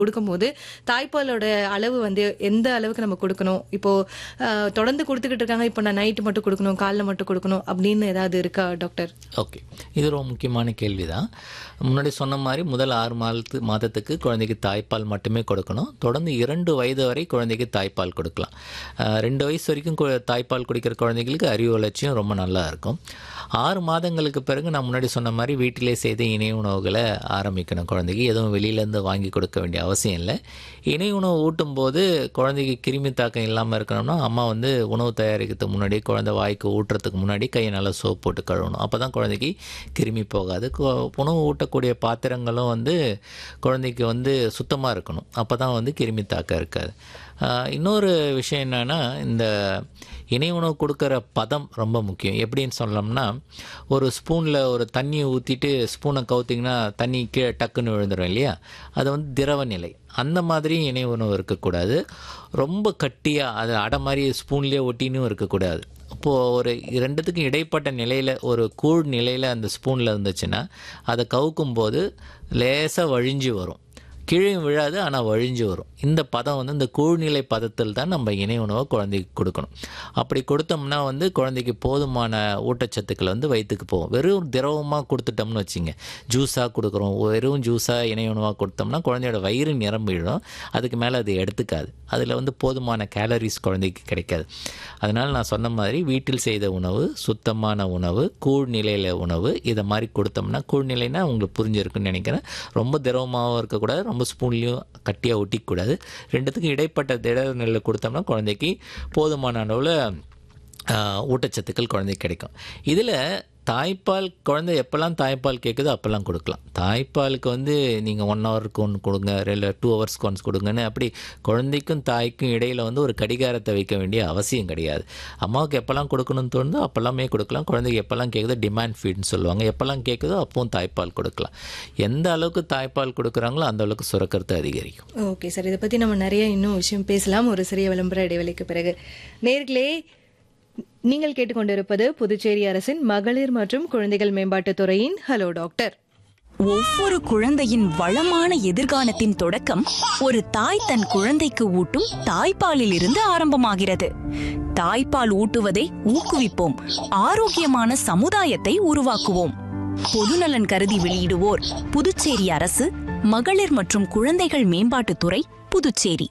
கொடுக்கும்போது தாய்ப்பாலோட அளவு வந்து எந்த அளவுக்கு நம்ம கொடுக்கணும் இப்போ அஹ், தொடர்ந்து கொடுத்துக்கிட்டு இருக்காங்க இப்போ நான் நைட்டு மட்டும் கொடுக்கணும் காலைல மட்டும் கொடுக்கணும் அப்படின்னு ஏதாவது இருக்கா டாக்டர் ஓகே இது ரொம்ப முக்கியமான கேள்வி தான் முன்னாடி சொன்ன மாதிரி முதல் ஆறு மாதத்து மாதத்துக்கு குழந்தைக்கு தாய்ப்பால் மட்டுமே கொடுக்கணும் தொடர்ந்து இரண்டு வயது வரை குழந்தைக்கு தாய்ப்பால் கொடுக்கலாம் அஹ், ரெண்டு வயசு வரைக்கும் கு- தாய்ப்பால் குடிக்கிற குழந்தைகளுக்கு அறிவு வளர்ச்சியும் ரொம்ப நல்லா இருக்கும் ஆறு மாதங்களுக்கு பிறகு நான் முன்னாடி சொன்ன மாதிரி வீட்டிலே செய்த இணை உணவுகளை ஆரம்பிக்கணும் குழந்தைக்கு எதுவும் வெளியிலேருந்து வாங்கி கொடுக்க வேண்டிய அவசியம் இல்லை இணை உணவு ஊட்டும் போது குழந்தைக்கு கிருமி தாக்கம் இல்லாமல் இருக்கணும்னா அம்மா வந்து உணவு தயாரிக்கிறதுக்கு முன்னாடி குழந்தை வாய்க்கு ஊட்டுறதுக்கு முன்னாடி கையை நல்லா சோப் போட்டு கழுவணும் அப்போ தான் குழந்தைக்கு கிருமி போகாது கு- உணவு ஊட்டக்கூடிய பாத்திரங்களும் வந்து குழந்தைக்கு வந்து சுத்தமாக இருக்கணும் அப்போ தான் வந்து கிருமி தாக்கம் இருக்காது ஆஹ் இன்னொரு விஷயம் என்னன்னா இந்த இணை உணவு கொடுக்குற பதம் ரொம்ப முக்கியம் எப்படின்னு சொல்லலாம்னா ஒரு ஸ்பூனில் ஒரு தண்ணியை ஊற்றிட்டு ஸ்பூனை கவுத்திங்கன்னா தண்ணி கீழே டக்குன்னு விழுந்துடும் இல்லையா அது வந்து திரவ நிலை அந்த மாதிரி இணை உணவு இருக்கக்கூடாது ரொம்ப கட்டியாக அது அடை மாதிரி ஸ்பூன்லேயே ஒட்டினும் இருக்கக்கூடாது அப்போது ஒரு ரெண்டுத்துக்கும் இடைப்பட்ட நிலையில் ஒரு கூழ் நிலையில் அந்த ஸ்பூனில் இருந்துச்சுன்னா அதை கவுக்கும் போது லேசாக வழிஞ்சு வரும் கீழே விழாது ஆனால் வழிஞ்சு வரும் இந்த பதம் வந்து இந்த கூழ்நிலை பதத்தில் தான் நம்ம இணை உணவை குழந்தைக்கு கொடுக்கணும் அப்படி கொடுத்தோம்னா வந்து குழந்தைக்கு போதுமான ஊட்டச்சத்துக்கள் வந்து வயிற்றுக்கு போகும் வெறும் திரவமாக கொடுத்துட்டோம்னு வச்சுங்க ஜூஸாக கொடுக்குறோம் வெறும் ஜூஸாக இணை உணவாக கொடுத்தோம்னா குழந்தையோட வயிறு நிரம்பிடும் அதுக்கு மேலே அது எடுத்துக்காது அதில் வந்து போதுமான கேலரிஸ் குழந்தைக்கு கிடைக்காது அதனால் நான் சொன்ன மாதிரி வீட்டில் செய்த உணவு சுத்தமான உணவு கூழ் நிலையில் உணவு இதை மாதிரி கொடுத்தோம்னா கூழ்நிலைனா உங்களுக்கு புரிஞ்சிருக்குன்னு நினைக்கிறேன் ரொம்ப திரவமாகவும் இருக்கக்கூடாது ரொம்ப ஸ்பூன்லேயும் கட்டியாக ஒட்டிக்கூடாது ரெண்டுத்துக்கும் இடைப்பட்ட திட நிலையில் கொடுத்தோம்னா குழந்தைக்கு போதுமான அளவில் ஆஹ், ஊட்டச்சத்துக்கள் குழந்தைக்கு கிடைக்கும் இதில் தாய்ப்பால் குழந்தை எப்போல்லாம் தாய்ப்பால் கேட்குதோ அப்போல்லாம் கொடுக்கலாம் தாய்ப்பாலுக்கு வந்து நீங்கள் ஒன் ஹவருக்கு ஒன்று கொடுங்க இல்லை டூ ஹவர்ஸ்க்கு ஒன்ஸ் கொடுங்கன்னு அப்படி குழந்தைக்கும் தாய்க்கும் இடையில் வந்து ஒரு கடிகாரத்தை வைக்க வேண்டிய அவசியம் கிடையாது அம்மாவுக்கு எப்போல்லாம் கொடுக்கணும்னு தோணுதோ அப்போல்லாமே கொடுக்கலாம் குழந்தைக்கு எப்போல்லாம் கேட்குதோ டிமாண்ட் ஃபீட்னு சொல்லுவாங்க எப்போல்லாம் கேட்குதோ அப்பவும் தாய்ப்பால் கொடுக்கலாம் எந்த அளவுக்கு தாய்ப்பால் கொடுக்குறாங்களோ அந்த அளவுக்கு சுரக்கிறது அதிகரிக்கும் ஓகே சார் இதை பத்தி நம்ம நிறைய இன்னும் விஷயம் பேசலாம் ஒரு சிறிய விளம்பர இடைவெளிக்கு பிறகு நேர்களே நீங்கள் கேட்டுக்கொண்டிருப்பது புதுச்சேரி அரசின் மகளிர் மற்றும் குழந்தைகள் மேம்பாட்டுத் துறையின் ஹலோ டாக்டர் ஒவ்வொரு குழந்தையின் வளமான எதிர்காலத்தின் தொடக்கம் ஒரு தாய் தன் குழந்தைக்கு ஊட்டும் தாய்ப்பாலில் இருந்து ஆரம்பமாகிறது தாய்ப்பால் ஊட்டுவதை ஊக்குவிப்போம் ஆரோக்கியமான சமுதாயத்தை உருவாக்குவோம் பொதுநலன் கருதி வெளியிடுவோர் புதுச்சேரி அரசு மகளிர் மற்றும் குழந்தைகள் மேம்பாட்டுத்துறை புதுச்சேரி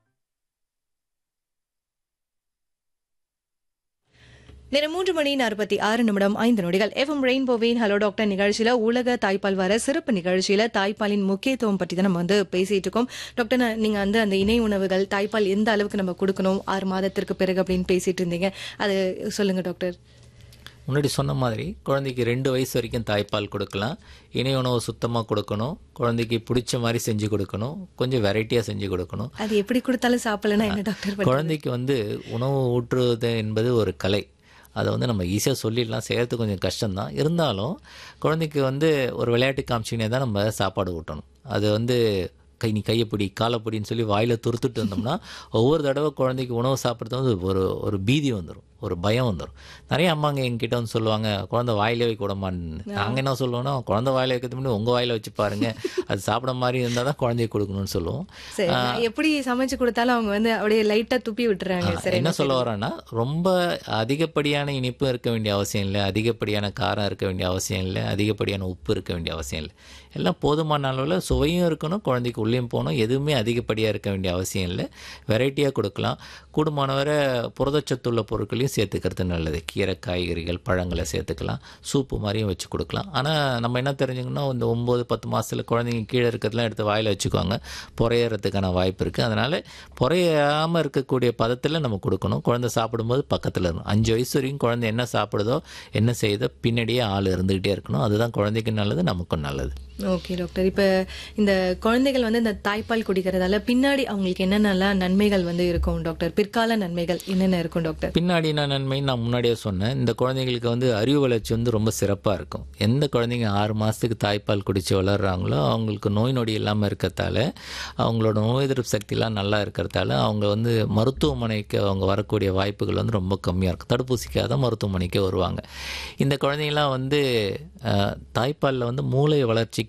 நேரம் மூன்று மணி நாற்பத்தி ஆறு நிமிடம் ஐந்து நொடிகள் எஃப்எம் ரெயின்போவின் ஹலோ டாக்டர் நிகழ்ச்சியில உலக தாய்ப்பால் வார சிறப்பு நிகழ்ச்சியில தாய்ப்பாலின் முக்கியத்துவம் பற்றி தான் நம்ம வந்து பேசிட்டு இருக்கோம் டாக்டர் நான் நீங்க வந்து அந்த இணை உணவுகள் தாய்ப்பால் எந்த அளவுக்கு நம்ம கொடுக்கணும் ஆறு மாதத்திற்கு பிறகு அப்படின்னு பேசிட்டு இருந்தீங்க அது சொல்லுங்க டாக்டர் முன்னாடி சொன்ன மாதிரி குழந்தைக்கு ரெண்டு வயசு வரைக்கும் தாய்ப்பால் கொடுக்கலாம் இணை உணவு சுத்தமாக கொடுக்கணும் குழந்தைக்கு பிடிச்ச மாதிரி செஞ்சு கொடுக்கணும் கொஞ்சம் வெரைட்டியாக செஞ்சு கொடுக்கணும் அது எப்படி கொடுத்தாலும் சாப்பிடலன்னா என்ன டாக்டர் பண்றது? குழந்தைக்கு வந்து உணவு ஊற்றுவது என்பது ஒரு கலை அதை வந்து நம்ம ஈஸியாக சொல்லிடலாம் செய்கிறது கொஞ்சம் கஷ்டம்தான் இருந்தாலும் குழந்தைக்கு வந்து ஒரு விளையாட்டு காமிச்சினே தான் நம்ம சாப்பாடு ஊட்டணும் அது வந்து கை நீ கையை பிடி காலை பிடின்னு சொல்லி வாயில் துருத்துட்டு இருந்தோம்னா ஒவ்வொரு தடவை குழந்தைக்கு உணவு சாப்பிட்றது வந்து ஒரு ஒரு பீதி வந்துடும் ஒரு பயம் வந்துடும் நிறைய அம்மாங்க என்கிட்ட வந்து சொல்லுவாங்க குழந்தை வாயிலே வைக்க விடமான்னு நாங்கள் என்ன சொல்லுவோம்னா குழந்தை வாயில வைக்கிறது முன்னாடி உங்கள் வாயில வச்சு பாருங்க அது சாப்பிட மாதிரி இருந்தால் தான் குழந்தைய கொடுக்கணும்னு சொல்லுவோம் சரி நான் எப்படி சமைச்சு கொடுத்தாலும் அவங்க வந்து அப்படியே லைட்டா துப்பி விட்டுறாங்க சரி என்ன சொல்ல வரேன்னா ரொம்ப அதிகப்படியான இனிப்பு இருக்க வேண்டிய அவசியம் இல்லை அதிகப்படியான காரம் இருக்க வேண்டிய அவசியம் இல்லை அதிகப்படியான உப்பு இருக்க வேண்டிய அவசியம் இல்லை எல்லாம் போதுமான அளவில் சுவையும் இருக்கணும் குழந்தைக்கு உள்ளேயும் போகணும் எதுவுமே அதிகப்படியாக இருக்க வேண்டிய அவசியம் இல்லை வெரைட்டியாக கொடுக்கலாம் கூடுமானவரை புரதச்சத்துள்ள பொருட்களையும் சேர்த்துக்கிறது நல்லது கீரை காய்கறிகள் பழங்களை சேர்த்துக்கலாம் சூப்பு மாதிரியும் வச்சு கொடுக்கலாம் ஆனால் நம்ம என்ன தெரிஞ்சுக்கணும் இந்த ஒம்பது பத்து மாதத்தில் குழந்தைங்க கீழே இருக்கிறதுலாம் எடுத்து வாயில் வச்சுக்குவாங்க புறையறதுக்கான வாய்ப்பு இருக்குது அதனால் புறையாமல் இருக்கக்கூடிய பதத்தில் நம்ம கொடுக்கணும் குழந்தை சாப்பிடும்போது பக்கத்தில் இருக்கணும் அஞ்சு வயசு வரைக்கும் குழந்தை என்ன சாப்பிடுதோ என்ன செய்யுதோ பின்னாடியே ஆள் இருந்துக்கிட்டே இருக்கணும் அதுதான் குழந்தைக்கு நல்லது நமக்கும் நல்லது ஓகே டாக்டர் இப்ப இந்த குழந்தைகள் வந்து இந்த தாய்ப்பால் குடிக்கிறதால பின்னாடி அவங்களுக்கு என்னென்னலாம் நன்மைகள் வந்து இருக்கும் டாக்டர் பிற்கால நன்மைகள் என்னென்ன இருக்கும் டாக்டர் பின்னாடி என்ன நன்மை நான் முன்னாடியே சொன்னேன் இந்த குழந்தைங்களுக்கு வந்து அறிவு வளர்ச்சி வந்து ரொம்ப சிறப்பாக இருக்கும் எந்த குழந்தைங்க ஆறு மாதத்துக்கு தாய்ப்பால் குடித்து வளர்கிறாங்களோ அவங்களுக்கு நோய் நொடி இல்லாமல் இருக்கிறதால அவங்களோட நோய் எதிர்ப்பு சக்திலாம் நல்லா இருக்கிறதால அவங்க வந்து மருத்துவமனைக்கு அவங்க வரக்கூடிய வாய்ப்புகள் வந்து ரொம்ப கம்மியாக இருக்கும் தடுப்பூசிக்காக தான் மருத்துவமனைக்கு வருவாங்க இந்த குழந்தைங்களாம் வந்து அஹ், தாய்ப்பாலில் வந்து மூளை வளர்ச்சிக்கு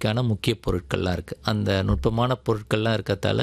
குழந்தைக்கான முக்கிய பொருட்கள்லாம் இருக்குது அந்த நுட்பமான பொருட்கள்லாம் இருக்கிறதால